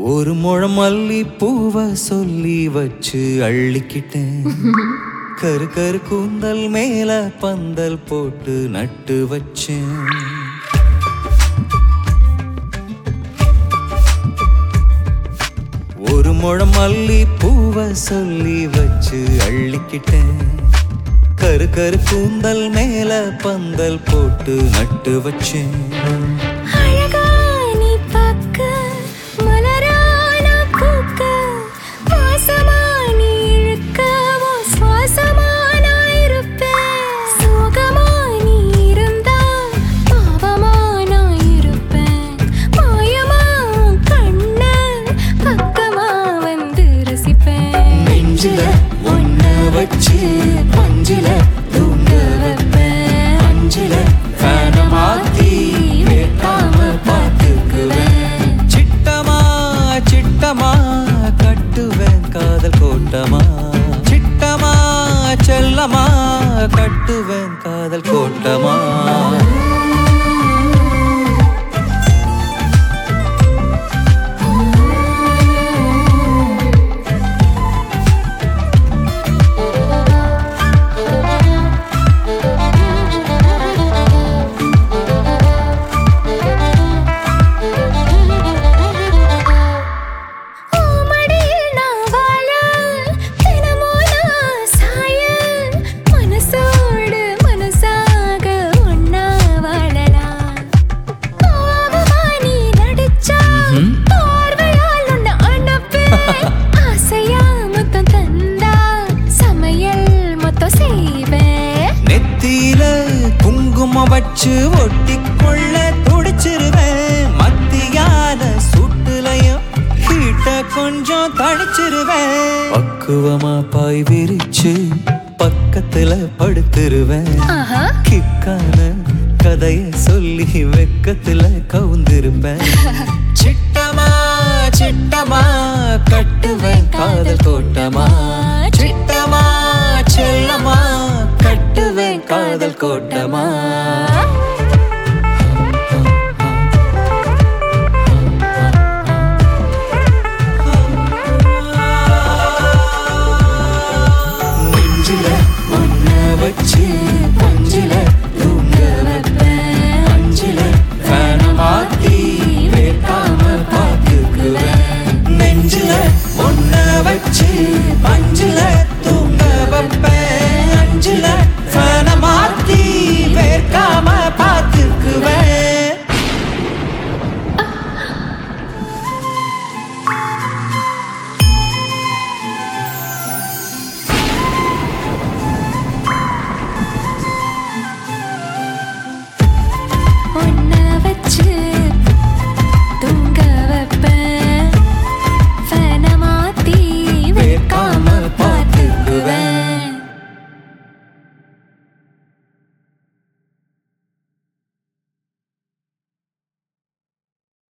ஒரு முழம் மல்லி பூவ சொல்லி வச்சு அள்ளிக்கிட்டேன் கரு கரு கூந்தல் மேல பந்தல் போட்டு நட்டு வச்சேன் ஒரு முழம் மல்லி பூவ சொல்லி வச்சு அள்ளிக்கிட்டேன் கரு கரு கூந்தல் மேல பந்தல் போட்டு நட்டு வச்சேன் அழகா நீ பார்க்க, மலரா நான் பூக்க, வாசமா நீ இழுக்க, உன் சுவாசமா நான் இருப்பேன். சோகமா நீ இருந்தா, பாவமா நான் இருப்பேன். மாயமா உன் கண்ண, பக்கமா வந்து ரசிப்பேன். நெஞ்சில ஒன்ன வச்சு பஞ்சில தூங்க வைப்பேன் அஞ்சில ஃபேன மாத்தி வேட்டாம பார்த்துக்குவேன் சிட்டமா சிட்டமா கட்டுவேன் காதல் கோட்டமா சிட்டமா செல்லமா கட்டுவேன் காதல் கோட்டமா உன் மடியில் நான் வாழ, தினமும் நான் சாய, மனசோடு மனசாக ஒண்ணா வாழலாம். கோவமா நீ நடிச்சா, பார்வையால் உன்னை அனுப்பேன். ஆசையா முத்தம் தந்தா, சமையல் மொத்தம் செய்வேன் நெத்தியில குங்குமம் வச்சு ஒட்டிக்கொள்ள துடிச்சிருவேன் மத்தியான சூட்டுலையும் ஹீட்ட கொஞ்சம் தணிச்சிருவேன் பக்குவமா பாய் விரிச்சு பக்கத்துல படுத்துருவேன் ஆஹா கிக்கான கதைய சொல்லி வெக்கத்துல கவுந்திருப்பேன் சிட்டமா சிட்டமா கட்டுவேன் காதல் கோட்டமா சிட்டமா செல்லமா கட்டுவேன் காதல் கோட்டமா